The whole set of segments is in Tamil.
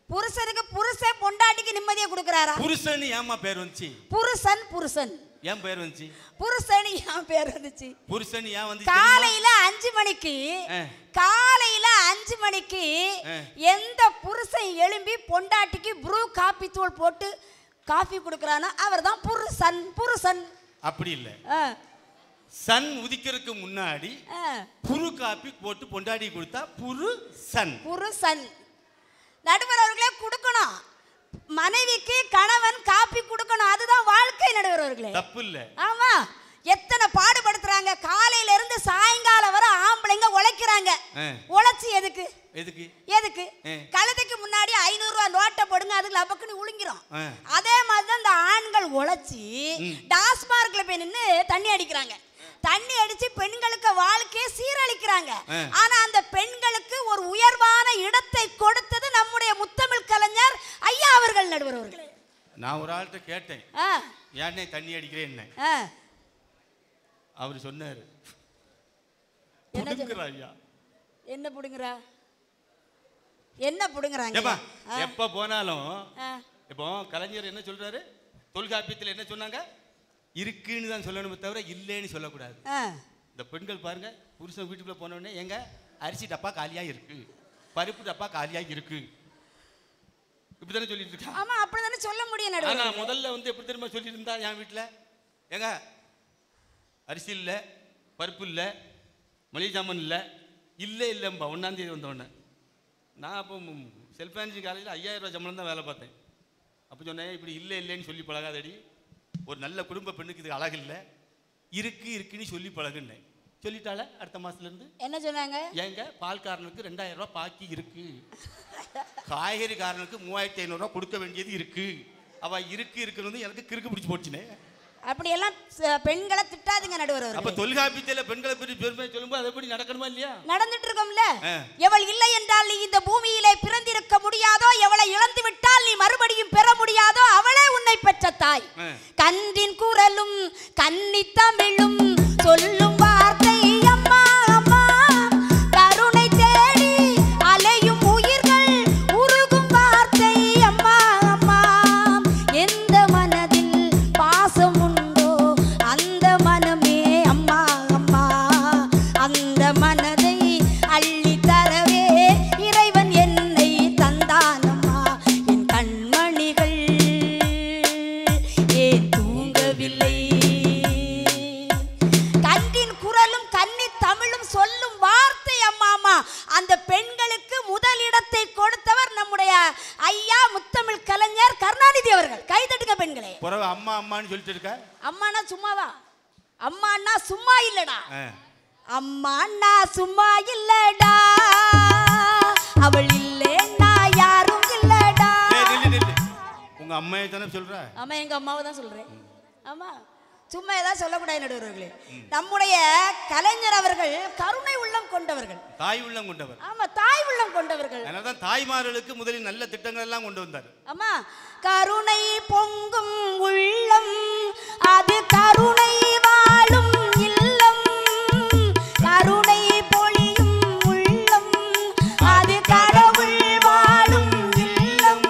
புருஷனுக்கு புருஷன் பொண்டாட்டிக்கு நிம்மதியை கொடுக்கறாரா புருஷன் ஏமா பேர் வந்துச்சு புருஷன் புருஷன் ஏன் பேர் வந்துச்சு புருஷன் ஏன் பேர் வந்துச்சு புருஷன் ஏன் வந்து தெரியுமா? காலையில அஞ்சு மணிக்கு ஆ. காலையில அஞ்சு மணிக்கு ஆ. எந்த புருஷன் எழும்பி பொண்டாட்டிக்கு ப்ரூ காப்பி தூள் போட்டு காஃபி கொடுக்கறானோ அவர் தான் புருஷன் புருஷன் அப்படி இல்ல ஆ, சன் உதிக்கிறதுக்கு முன்னாடி ஆ. புரு காப்பி போட்டு பொண்டாடி கொடுத்தா புரு சன் புருஷன் நடுவர் அவர்களே கொடுக்கணும் மனைவிக்கு கணவன் காப்பி கொடுக்கணும் அதுதான் வாழ்க்கை நடுவர் அவர்களே தப்பு இல்ல ஆமா எத்தனை பாடுபடுத்துறாங்க காலையில இருந்து சாயங்காலம் வரை ஆம்பளைங்க உழைக்கிறாங்க ஆ. உழைச்சி எதுக்கு எதுக்கு எதுக்கு ஆ. கழுதைக்கு முன்னாடி ஐநூறு ரூபாய் நோட்டை போடுங்க அதுக்கு லபக்குன்னு உழுங்கிரும் ஆ. அதே மாதிரி தான் இந்த ஆண்கள் உழைச்சி ம். டாஸ்மார்க்ல போய் நின்று தண்ணி அடிக்கிறாங்க தண்ணி அடிச்சு பெண்களுக்கு வாழ்க்கையை சீரழிக்கிறாங்க ஆ. ஆனா அந்த பெண்களுக்கு ஒரு உயர்வான இடத்தை கொடுத்தது நம்முடைய முத்தமிழ் கலைஞர் ஐயா அவர்கள் நடுவர் அவர்களே நான் ஒரு ஆள்கிட்ட கேட்டேன் ஆ, ஏன்னே தண்ணி அடிக்கிறேன்னு ஆ. அவர் சொன்னாரு என்ன சொன்னாரு? புடுங்குறா ஐயா என்ன புடுங்குறா என்ன புடுங்குறாங்க ஏப்பா ஆ, எப்ப போனாலும் ஆ. இப்போ கலைஞர் என்ன சொல்றாரு தொல்காப்பியத்தில் என்ன சொன்னாங்க இருக்குன்னு தான் சொல்லணுமே தவிர இல்லைன்னு சொல்லக்கூடாது ஆ. இந்த பெண்கள் பாருங்க புருஷன் வீட்டுக்குள்ள போன உடனே எங்க அரிசி டப்பா காலியா இருக்கு பருப்பு டப்பா காலியா இருக்கு இப்படிதானே சொல்லிட்டு இருக்கா ஆமா அப்படிதானே சொல்ல முடியும் ஆனா நடுவர் முதல்ல வந்து எப்படி தெரியுமா சொல்லியிருந்தா என் வீட்டுல ஏங்க அரிசி இல்ல பருப்பு இல்ல மளிகை சாமான் இல்ல இல்ல இல்லம்பா ஒன்னாம் தேதி வந்த உடனே நான் அப்போ செல்ஃபான்சி காலேஜில் ஐயாயிரம் ரூபாய் சம்பளம் தான் வேலை பார்த்தேன் அப்போ சொன்னேன் இப்படி இல்லை இல்லைன்னு சொல்லி பழகாதடி ஒரு நல்ல குடும்ப பெண்ணுக்கு இது அழகு இல்லை இருக்கு இருக்குன்னு சொல்லி பழகுன்னேன் சொல்லிட்டால அடுத்த மாசத்துல இருந்து என்ன சொன்னாங்க ஏங்க பால்காரனுக்கு ரெண்டாயிரம் ரூபாய் பாக்கி இருக்கு காய்கறி காரனுக்கு மூவாயிரத்தி ஐநூறுரூவா கொடுக்க வேண்டியது இருக்கு அவ இருக்கு இருக்குன்னு வந்து எனக்கு கிறுக்கு பிடிச்சி போச்சுனே அப்படியெல்லாம் ச- பெண்களை திட்டாதீங்க நடுவர் அப்ப அவர்களே தொல்காப்பியத்தில் பெண்களை பற்றி பெருமை சொல்லும்போது அது எப்படி நடக்கணுமா இல்லையா நடந்துட்டு இருக்கோம்ல ஆ. எவள் இல்லை என்றால் நீ இந்த பூமியிலே பிறந்திருக்க முடியாதோ எவளை இழந்து விட்டால் நீ மறுபடியும் பெற முடியாதோ அவளே உன்னை பெற்ற தாய் ஆ. கன்றின் குரலும் கன்னி தமிழும் சொல்லும் வார்த்தை அம்மா அம்மா கருணை தேடி அலையும் உயிர்கள் உருகும் வார்த்தை அம்மா அம்மா எந்த மனதில் பாசம் உண்டோ அந்த மனமே அம்மா அம்மா அந்த மனதை அள்ளி தரவே இறைவன் என்னை தந்தானம்மா என் கண்மணிகள் ஏன் தூங்கவில்லை கன்றின் குரலும் கன்னி தமிழும் சொல்லும் வார்த்தை அம்மா அம்மா அந்த பெண்களுக்கு முதலிடத்தை கொடுத்தவர் நம்முடைய ஐயா முத்தமிழ் கலைஞர் கருணாநிதி அவர்கள் கைதட்டுங்க பெண்களே பிறகு அம்மா அம்மான்னு சொல்லிட்டு இருக்க அம்மானா சும்மாவா அம்மானா சும்மா இல்லடா ஆ. அம்மானா சும்மா இல்லடா அவள் இல்லைன்னா யாரும் இல்லடா ஏய், நில்லு, நில்லு. உங்க அம்மையை தானே சொல்ற ஆமா எங்க அம்மாவை தான் சொல்றேன் ஆமா சும்மா ஏதாவது சொல்லக்கூடாது நடுவர்களே நம்முடைய கலைஞர் அவர்கள் கருணை உள்ளம் கொண்டவர்கள் தாய் உள்ளம் கொண்டவர் ஆமா தாய் உள்ளம் கொண்டவர்கள் அதனால தான் தாய்மார்களுக்கு முதலில் நல்ல திட்டங்கள் எல்லாம் கொண்டு வந்தார் அம்மா கருணை பொங்கும் உள்ளம் அது கருணை வாழும் இல்லம் கருணை பொழியும் உள்ளம் அது கடவுள் வாழும் இல்லம்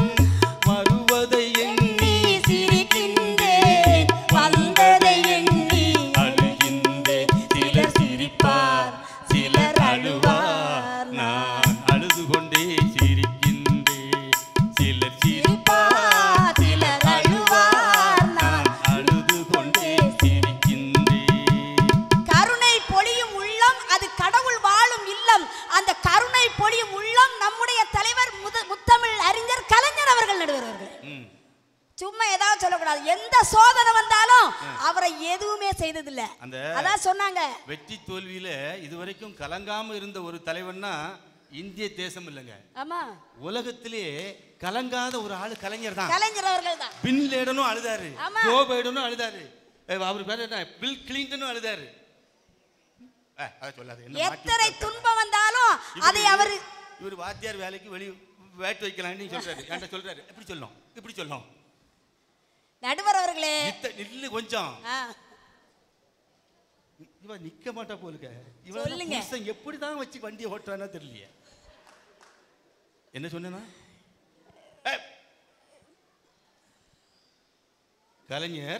வருவதை எண்ணி நீ சிரிக்கின்றேன் வந்ததை எண்ணி அழுகின்றேன் சிலர் சிரிப்பார் சிலர் அழுவார் நான் அழுது கொண்டே சிரிக்கின்றேன் சிலர் சிரிப்பார் சிலர் அழுவார் நான் அழுது கொண்டே சிரிக்கின்றேன் கருணை பொழியும் உள்ளம் அது கடவுள் வாழும் இல்லம் அந்த கருணை பொழியும் உள்ளம் நம்முடைய தலைவர் முத முத்தமிழ் அறிஞர் கலைஞர் அவர்கள் நடுவர் அவர்கள் ம். சும்மா ஏதாவது சொல்லக்கூடாது எந்த சோதனை வந்தாலும் அவரை எதுவுமே செய்ததில்ல அந்த அதான் சொன்னாங்க வெற்றி தோல்வியில இதுவரைக்கும் கலங்காம இருந்த ஒரு தலைவன்னா இந்திய தேசம் இல்லைங்க ஆமா உலகத்திலே கலங்காத ஒரு ஆளு கலைஞர் தான் கலைஞர் அவர்கள் தான் பின் லேடனும் அழுதாரு ஆமா. ஜோ பைடனும் அழுதாரு ஏய், அவர் பேர் என்ன பில் கிளின்டனும் அழுதாரு ஏய், அதை சொல்லாத என்ன மாட்டி எத்தனை விட்டாரு. துன்பம் வந்தாலும் அதை இவரு- அவர் இவர் வாத்தியார் வேலைக்கு வெளி வேட்டு வைக்கலாம்னு சொல்றாரு என்கிட்ட சொல்றாரு எப்படி சொல்லும் இப்படி சொல்லும் நடுவர் அவர்களே நித்த நில்லு கொஞ்சம் ஆ, இவன் நிக்க மாட்டா போலுக்க சொல்லுங்க. இவன் எப்படி தான் வச்சு வண்டியை ஓட்டுறானோ தெரியலையே என்ன சொன்னா கலைஞர்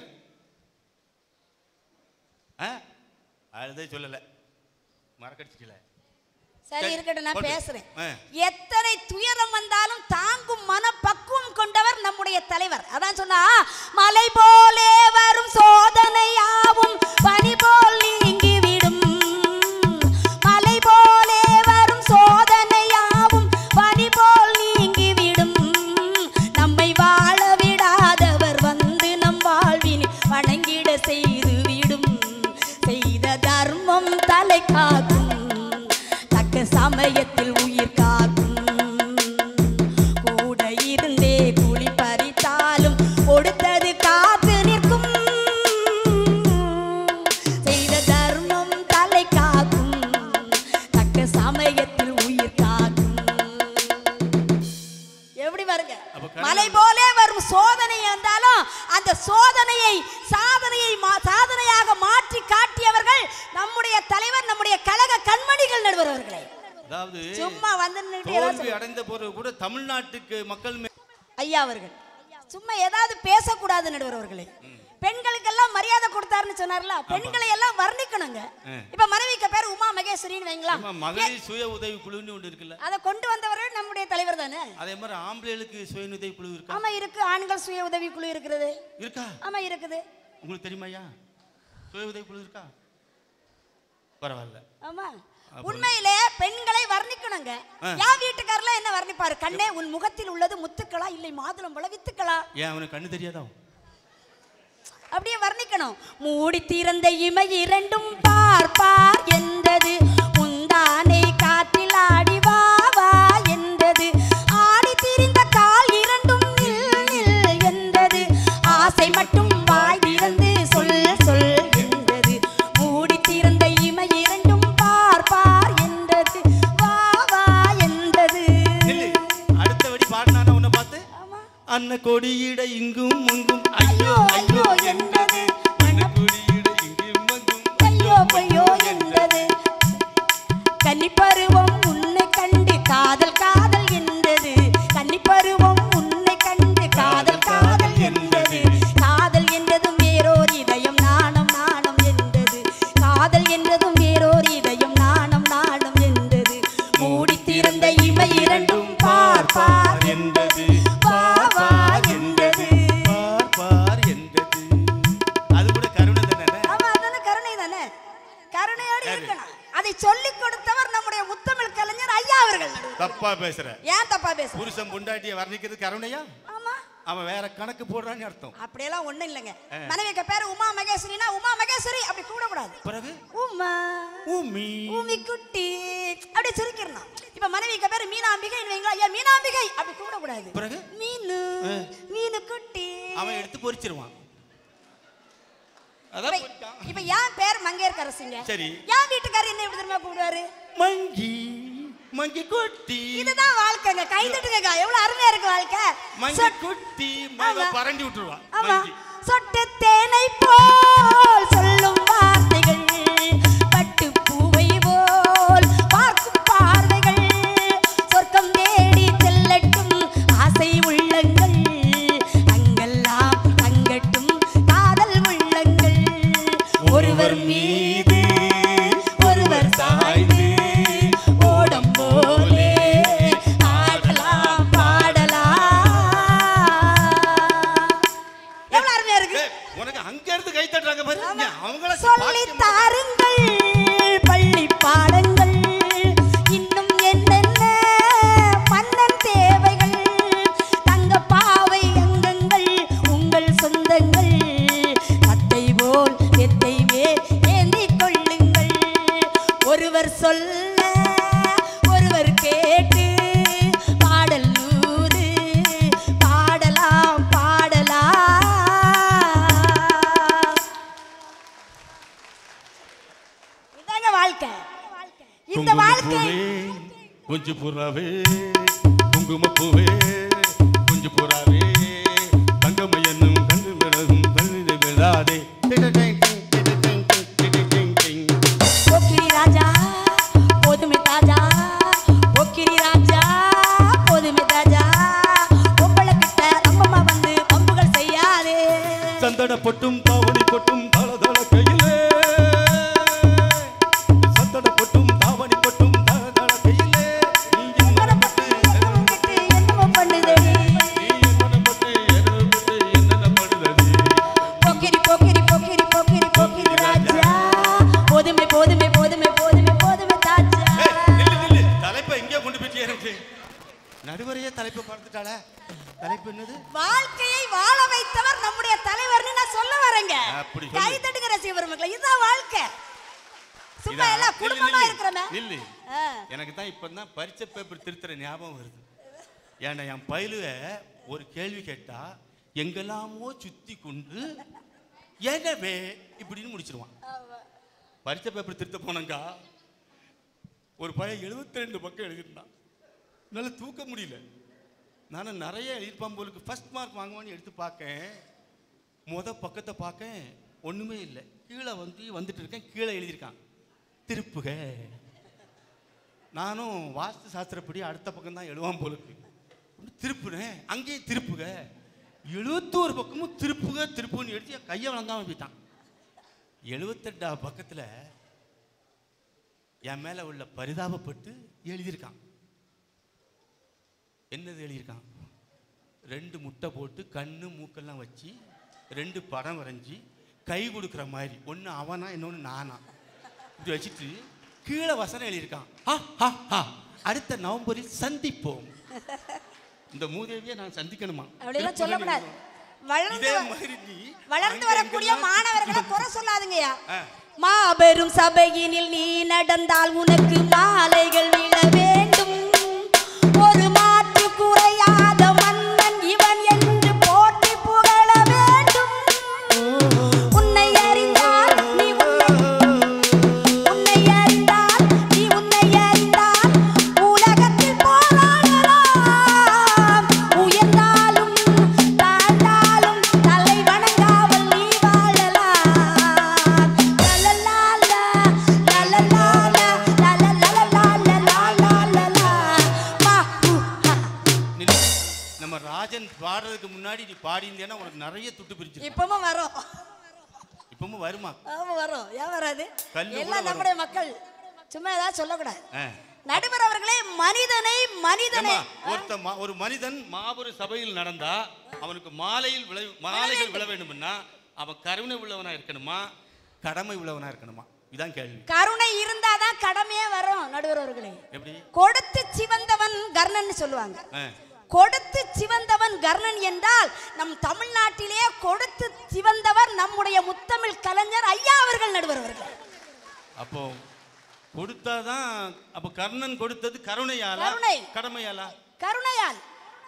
ஆ அழுதே சொல்லலை மறக்கடிச்சிக்கல சரி சரி, இருக்கட்டும் நான் போட்டு. பேசுறேன் ஆ. எத்தனை துயரம் வந்தாலும் தாங்கும் மனப்பக்குவம் கொண்டவர் நம்முடைய தலைவர் அதான் சொன்னா மலை போலே வரும் சோதனையாவும் பனி போல் நீங்கிவிடும் மலை போலே வரும் சோதனையாவும் பனி போல் நீங்கிவிடும் நம்மை வாழ விடாதவர் வந்து நம் வாழ்வினை வணங்கிட செய்துவிடும் செய்த தர்மம் தலை காக்கும் தக்க சமயத்தில் உயிர் காக்கும் கூட இருந்தே குழி பறித்தாலும் கொடுத்தது காத்து நிற்கும் செய்த தர்மம் தலை காக்கும் தக்க சமயத்தில் உயிர் காக்கும் எப்படி வருங்க அப்ப கண்ணன் மலை போலே வரும் சோதனை வந்தாலும் அந்த சோதனையை சாதனையை மா- சாதனையாக மாற்றி காட்டியவர்கள் நம்முடைய தலைவர் நம்முடைய கழக கண்மணிகள் நடுவர் அவர்களே அதாவது சும்மா வந்து நின்னுட்டு ஏதாவது தோல்வி சொல்லு. அடைந்த பிறகு கூட தமிழ்நாட்டுக்கு மக்கள் மே- ஐயா அவர்கள் சும்மா ஏதாவது பேசக்கூடாது நடுவர் அவர்களே பெண்களுக்கெல்லாம் மரியாதை கொடுத்தாருன்னு சொன்னார்ல பெண்களை எல்லாம் வர்ணிக்கணுங்க ஆ. இப்ப மனைவிக்கு பேர் உமா மகேஸ்வரின்னு வைங்களா ஆமா, மகளிர் சுய உதவி குழுன்னு ஒன்று இருக்குல்ல அதை கொண்டு வந்தவர்கள் நம்முடைய தலைவர் தானே அதே மாதிரி ஆம்பளைகளுக்கு சுய உதவி குழு இருக்கா ஆமா இருக்கு ஆண்கள் சுய உதவி குழு இருக்கிறது இருக்கா ஆமா இருக்குது உங்களுக்கு தெரியுமாய்யா சுய உதவி குழு இருக்கா பரவாயில்ல ஆமா உண்மையிலே பெண்களை வர்ணிக்கணுங்க ஆ. என் வீட்டுக்காரல என்ன வர்ணிப்பாரு கண்ணே உன் முகத்தில் உள்ளது முத்துக்களா இல்லை மாதுளம் பழ வித்துக்களா ஏன் அவனுக்கு கண்ணு தெரியாதா அப்படியே வர்ணிக்கணும் மூடி திறந்த இமை இரண்டும் பார் பார் என்றது முந்தானை காற்றில் ஆடி வா வா என்றது ஆடி திரிந்த கால் இரண்டும் நில் நில் என்றது ஆசை மட்டும் வாய் திறந்து சொல் சொல் என்றது மூடி திறந்த இமை இரண்டும் பார் பார் என்றது வா வா என்றது நில்லு. அடுத்தபடி பாடினான உன்னை பார்த்து ஆமா அன்ன கொடியிட இங்கும் அங்கும் ஐயோ, ஐயோ என்றது. அன்ன கொடியிட இங்கும் அங்கும் ஐயோ பொய்யோ என்றது கன்னிப்பருவம் உன்னை கண்டு காதல் காதல் என்றது கன்னிப்பருவம் உன்னை கண்டு காதல் காதல் என்றது காதல் என்றதும் வேறோர் இதயம் நாணம் நாணம் என்றது காதல் என்றதும் வேறோர் இதயம் நாணம் நாணம் என்றது மூடி திறந்த இமை இரண்டும் பார் பார் என்றது வா வா என்றது பார் பார் என்றது அது கூட கருணை தானே ஆமா அதானே கருணை தானே கருணையோடு சரி. இருக்கணும் அதை சொல்லிக் கொடுத்தவர் நம்முடைய முத்தமிழ் கலைஞர் ஐயா அவர்கள் தப்பா பேசுற ஏன் தப்பா பேச புருஷன் பொண்டாட்டிய வர்ணிக்கிறது கருணையா ஆமா அவன் வேற கணக்கு போடுறான்னு அர்த்தம் அப்படியெல்லாம் ஒண்ணும் இல்லைங்க ஆ. மனைவிக்கு பேரு உமா மகேஸ்வரினா உமா மகேஸ்வரி அப்படி கூடக்கூடாது பிறகு உமா ஊமி ஊமி குட்டி அப்படி சுருக்கிடணும் இப்ப மனைவிக்கு பேரு மீனாம்பிகை வைங்களா ஐயா மீனாம்பிகை அப்படி கூடக்கூடாது பிறகு மீனு ஆ. மீனு குட்டி அவன் எடுத்து பொறிச்சிருவான் அதான் இப்ப- பொறிச்சான். இப்ப என் பேர் மங்கையர்கரசிங்க சரி. என் வீட்டுக்காரர் என்ன எப்படி தெரியுமா கூப்பிடுவாரு மங்கி மங்கி குட்டி இதுதான் வாழ்க்கைங்க கை தட்டுங்க எவ்வளவு அருமையா இருக்கு வாழ்க்கை மங்கி சொட்- குட்டி ஆமா. பரண்டி விட்டுருவான் ஆமா மங்கி சொட்டு தேனை போல் சொல்லும் வார்த்தைகள் பட்டு பூவை போல் பார்க்கும் பார்வைகள் சொர்க்கம் தேடி செல்லட்டும் ஆசை உள்ளங்கள் அங்கெல்லாம் தங்கட்டும் காதல் உள்ளங்கள் ஒருவர் மீது ஒருவர் சாய்ந்து ஓடம் போலே ஆடலாம் பாடலாம் எவ்வளவு அருமையா இருக்கு ஏய், உனக்கு அங்க இருந்து கை தட்டுறாங்க பாரு இங்க அவங்கள சொல்லி தாருங்கள் பள்ளி பாடங்கள் இன்னும் என்னென்ன மன்னன் தேவைகள் தங்க பாவை அங்கங்கள் உங்கள் சொந்தங்கள் அத்தை போல் எத்தை மேல் ஏந்திக் கொள்ளுங்கள் ஒருவர் சொல்ல ஒருவர் கேட்டு பாடல் நூறு பாடலாம் பாடலாம் இதாங்க வாழ்க்கை இந்த வாழ்க்கை குஞ்சு புறாவே குங்கும பூவே குஞ்சு புறாவே தங்கம என்னும் கண்டு விலகும் கண்ணில் விழாதே போக்கிரி ராஜா போதுமை தாஜா போக்கிரி ராஜா போதுமை தாஜா பொம்பளை கிட்ட அம்மம்மா வந்து பம்புகள் செய்யாதே சந்தன தலைவரையே தலைப்பு பார்த்துட்டாள தலைப்பு என்னது வாழ்க்கையை வாழ வைத்தவர் நம்முடைய தலைவர்னு நான் சொல்ல வரேங்க அப்படி சொல்லு. கை தட்டுங்க ரசிகர் மக்களை இதுதான் வாழ்க்கை சும்மா இதா- எல்லாம் நில்லு, குடும்பமா நில்லு, இருக்கிறமே நில்லு ஆ. எனக்கு தான் இப்போ தான் பரீட்சை பேப்பர் திருத்துற ஞாபகம் வருது ஏன்னா என் பயிலுவ ஒரு கேள்வி கேட்டா எங்கெல்லாமோ சுத்தி கொண்டு எனவே இப்படின்னு முடிச்சிருவான் பரீட்சை பேப்பர் திருத்த போனங்கா ஒரு பையன் 72 ரெண்டு பக்கம் எழுதியிருந்தான் என்னால தூக்க முடியல நானும் நிறைய எழுதியிருப்பான் போலுக்கு ஃபர்ஸ்ட் மார்க் வாங்குவான்னு எடுத்து பார்க்கேன் முத பக்கத்தை பார்க்கேன் ஒண்ணுமே இல்லை கீழே வந்து வந்துட்டு இருக்கேன் கீழே எழுதியிருக்கான் திருப்புக நானும் வாஸ்து சாஸ்திரப்படி அடுத்த பக்கம் தான் எழுவான் போலுக்கு திருப்புனேன் அங்கேயே திருப்புக எழுபத்தோரு பக்கமும் திருப்புக திருப்புன்னு எடுத்து என் கையை வழங்காம போயிட்டான் எழுபத்தெட்டா பக்கத்துல என் மேல உள்ள பரிதாபப்பட்டு எழுதியிருக்கான் என்னது எழுதியிருக்கான் ரெண்டு முட்டை போட்டு கண்ணு மூக்கெல்லாம் வச்சு ரெண்டு படம் வரைஞ்சி கை கொடுக்குற மாதிரி ஒன்று அவனா இன்னொன்று நானா இப்படி வச்சுட்டு கீழே வசனம் எழுதியிருக்கான் ஹா ஹா ஹா அடுத்த நவம்பரில் சந்திப்போம் இந்த மூதேவியை நான் சந்திக்கணுமா அப்படிலாம் சொல்லக்கூடாது வளர்ந்து இதே வ- மாதிரி நீ வளர்ந்து அங்க வரக்கூடிய எங்கெல்லாம் மாணவர்களை குறை சொல்லாதுங்கய்யா ஆ. மாபெரும் சபையினில் நீ நடந்தால் உனக்கு மாலைகள் விழ வேண்டும் ஒரு மாற்று குறையாத மன்னன் இவன் என்று போற்றி புகழ வேண்டும் உன்னை அறிந்தால் நீ உன்னை உன்னை அறிந்தால் நீ உன்னை அறிந்தால் உலகத்தில் போராடலாம் உயர்ந்தாலும் தாழ்ந்தாலும் தலை வணங்காமல் நீ வாழலாம் லலலாலா, லலலாலா, லலலலலாலலாலலாலா. மா, உ, ஹா. நில்லு. நம்ம ராஜன் பாடுறதுக்கு முன்னாடி நீ பாடியிருந்தேன்னா உனக்கு நிறைய துட்டு பிரிச்சு இப்பவும் வரும் இப்பவும் வருமா ஆமா வரும் ஏன் வராது கல்லு கூட எல்லாம் வரும். நம்முடைய மக்கள் சும்மா ஏதாவது சொல்லக்கூடாது ஆ. நடுவர் அவர்களே மனிதனை மனிதனை ஏம்மா, ஒருத்த மா- ஒரு மனிதன் மாபெரும் சபையில் நடந்தா அவனுக்கு மாலையில் விளை மாலைகள் விழ வேண்டும்னா அவன் கருணை உள்ளவனா இருக்கணுமா கடமை உள்ளவனா இருக்கணுமா இதான் கேள்வி கருணை இருந்தாதான் கடமையே வரும் நடுவர் அவர்களே எப்படி கொடுத்து சிவந்தவன் கர்ணன் சொல்லுவாங்க ஆ. கொடுத்து சிவந்தவன் கர்ணன் என்றால் நம் தமிழ்நாட்டிலே கொடுத்து சிவந்தவர் நம்முடைய முத்தமிழ் கலைஞர் ஐயா அவர்கள் நடுவர் அவர்கள் அப்போ கொடுத்தாதான் அப்போ கர்ணன் கொடுத்தது கருணையாலா கருணை. கடமையாலா கருணையால்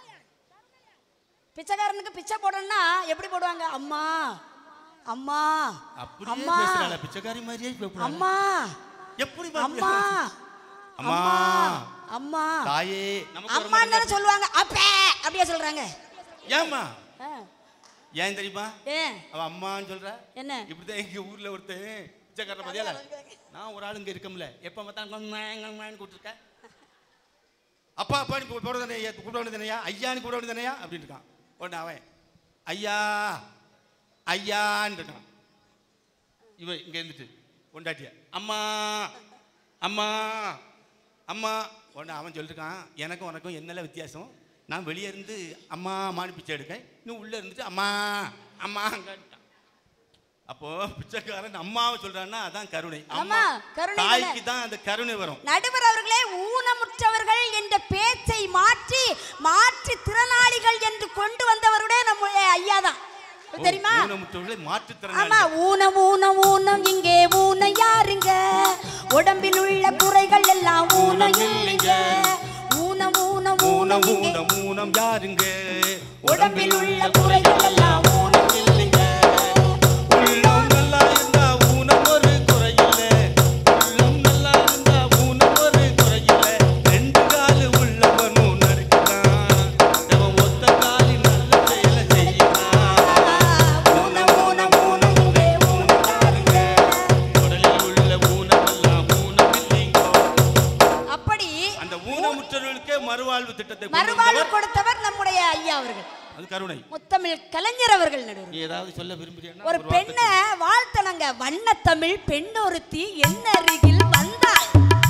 பிச்சைக்காரனுக்கு பிச்சை போடணும்னா எப்படி போடுவாங்க அம்மா அம்மா அப்படியே அம்மா பேசுறாள பிச்சைக்காரி மாதிரியே பேசுறாள. அம்மா எப்படி அம்மா அம்மா அம்மா தாயே நமக்கு ஒரு அம்மான்னு தானே மரியாதை. சொல்லுவாங்க அப்பே அப்படியே சொல்றாங்க ஏம்மா ஆ, ஏன் தெரியுமா ஏன் அவ அம்மான்னு சொல்ற என்ன இப்படிதான் எங்க ஊர்ல ஒருத்தன் பிச்சைக்காரன் மதியால நான் ஒரு ஆள் இங்க இருக்கோம்ல எப்ப பார்த்தாலும் கூப்பிட்டுருக்க அப்பா அப்பா நீ கூப்பிட வேண்டியது கூப்பிட வேண்டியதுனையா ஐயான்னு கூப்பிட வேண்டியதுனையா அப்படின்னு இருக்கான் உடனே அவன் ஐயா ஐயான்னு இருக்கான் இவன் இங்க இருந்துட்டு கொண்டாட்டிய அம்மா அம்மா அம்மா உடனே அவன் சொல்லிருக்கான் எனக்கும் உனக்கும் என்னெல்லாம் வித்தியாசம் நான் வெளியே இருந்து அம்மா அம்மான்னு பிச்சை எடுக்கேன் இன்னும் உள்ள இருந்துட்டு அம்மா அம்மா அப்போ பிச்சைக்காரன் அம்மாவை சொல்றான்னா அதான் கருணை ஆமா, கருணை தானே. தாய்க்கு தான் அந்த கருணை வரும் நடுவர் அவர்களே ஊனமுற்றவர்கள் என்ற பேச்சை மாற்றி மாற்றி திறனாளிகள் என்று கொண்டு வந்தவருடைய நம்முடைய ஐயா தான் தெரியுமா ஊனமுற்றவர்களை ஆமா மாற்றுத்திறனாளி ஊனம் ஊனம் ஊனம் இங்கே ஊனம் யாருங்க உடம்பில் உள்ள குறைகள் எல்லாம் ஊனம் இல்லைங்க ஊனம் ஊனம் ஊனம் ஊனம் இங்கே ஊனம் ஊனம் யாருங்க உடம்பில் உள்ள குறைகள் எல்லாம் ஊனம் இல்லைங்க உள்ளம் நல்லா இருந்தா ஊனம் ஒரு குறையில்ல உள்ளம் நல்லா இருந்தா ஊனம் ஒரு குறையில்ல ரெண்டு காலு உள்ளவனும் நடக்கிறான் அவன் ஒத்த காலி நல்ல செயலை செய்யலாம் ஊனம் ஊனம் ஊனம் இங்கே ஊனம் யாருங்க உடலில் உள்ள ஊனமெல்லாம் ஊனம் இல்லைங்கோ அப்படி அந்த ஊனமுற்றவர்களுக்கே மறுவாழ்வு திட்டத்தை கொண்டு மறுவாழ்வு வந்தவர் கொடுத்தவர் நம்முடைய ஐயா அவர்கள் அது கருணை முத்தமிழ் கலைஞர் அவர்கள் நடுவர் நீ ஏதாவது சொல்ல விரும்புறியா ஒரு பெண்ணை வாழ்த்தனங்க வண்ணத்தமிழ் பெண்ணொருத்தி என்ன அருகில் வந்தாள்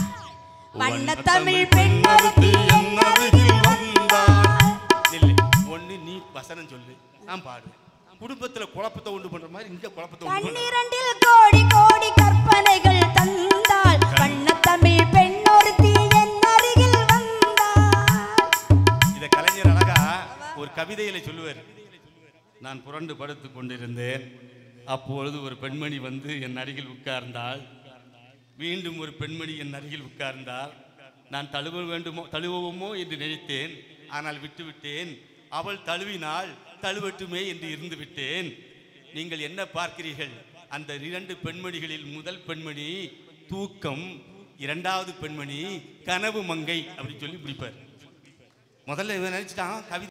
வண்ணத்தமிழ் பெண்ணொருத்தி என் அருகில் வந்தாள் நில்லு ஒண்ணு நீ வசனம் சொல்லு நான் பாடுறேன் குடும்பத்துல குழப்பத்தை உண்டு பண்ற மாதிரி இங்க குழப்பத்தை உண்டு பண்ற கண்ணிரண்டில் கோடி கோடி கற்பனைகள் தந்தாள் வண்ணத்தமிழ் பெண்ணொருத்தி என் அருகில் வந்தாள் இத கலைஞர் அழகா ஒரு கவிதையில சொல்லுவார் நான் புரண்டு படுத்துக் கொண்டிருந்தேன் அப்பொழுது ஒரு பெண்மணி வந்து என் அருகில் உட்கார்ந்தாள் மீண்டும் ஒரு பெண்மணி என் அருகில் உட்கார்ந்தாள் நான் தழுவ வேண்டுமோ தழுவுவோமோ என்று நினைத்தேன் ஆனால் விட்டுவிட்டேன் அவள் தழுவினாள் தழுவட்டுமே என்று இருந்து விட்டேன் நீங்கள் என்ன பார்க்கிறீர்கள் அந்த இரண்டு பெண்மணிகளில் முதல் பெண்மணி தூக்கம் இரண்டாவது பெண்மணி கனவு மங்கை அப்படி சொல்லி பிடிப்பார் முதல்ல இவன் நினைச்சிட்டான் கவிதை